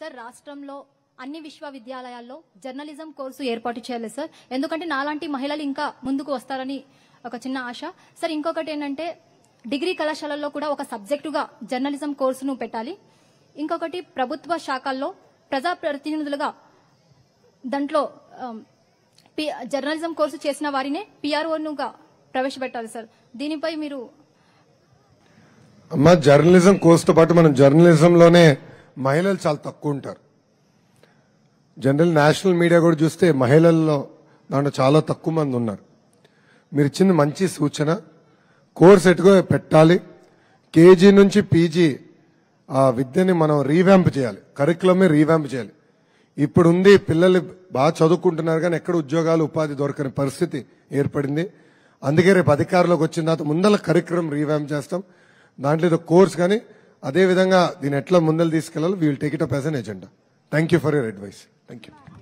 sir రాష్ట్రంలో అన్ని విశ్వవిద్యాలయాల్లో జర్నలిజం కోర్సు ఏర్పాటు చేయాలి సార్ ఎందుకంటే నాలాంటి మహిళలు ఇంకా ముందుకు వస్తారని ఒక చిన్న ఆశ సార్ ఇంకొకటి ఏంటంటే డిగ్రీ కళాశాలల్లో కూడా ఒక సబ్జెక్టుగా జర్నలిజం కోర్సును పెట్టాలి ఇంకొకటి ప్రభుత్వ శాఖల్లో ప్రజాప్రతినిధులుగా దాంట్లో ఆమ్, పి- జర్నలిజం కోర్సు చేసిన వారినే పిఆర్ఓనుగా ప్రవేశపెట్టాలి సార్ దీనిపై మీరు అమ్మ జర్నలిజం కోర్సుతో పాటు మనం జర్నలిజంలోనే మహిళలు చాలా తక్కువ ఉంటారు జనరల్ నేషనల్ మీడియా కూడా చూస్తే మహిళల్లో దాంట్లో చాలా తక్కువ మంది ఉన్నారు మీరు ఇచ్చింది మంచి సూచన కోర్స్ ఎటుగా పెట్టాలి కేజీ నుంచి పీజీ ఆ విద్యని మనం రీవ్యాంప్ చేయాలి కరికులమే రీవ్యాంప్ చేయాలి ఇప్పుడు ఉంది పిల్లలు బాగా చదువుకుంటున్నారు కానీ ఎక్కడ ఉద్యోగాలు ఉపాధి దొరకని పరిస్థితి ఏర్పడింది అందుకే రేపు అధికారంలోకి వచ్చిన తర్వాత ముందల కరికులం రీవ్యాంప్ చేస్తాం దాంట్లో ఏదో కోర్స్ కానీ అదే విధంగా దీన్ని ఎట్లా ముందలు తీసుకెళ్ళాలి we will take it up as an agenda thank you for your advice thank you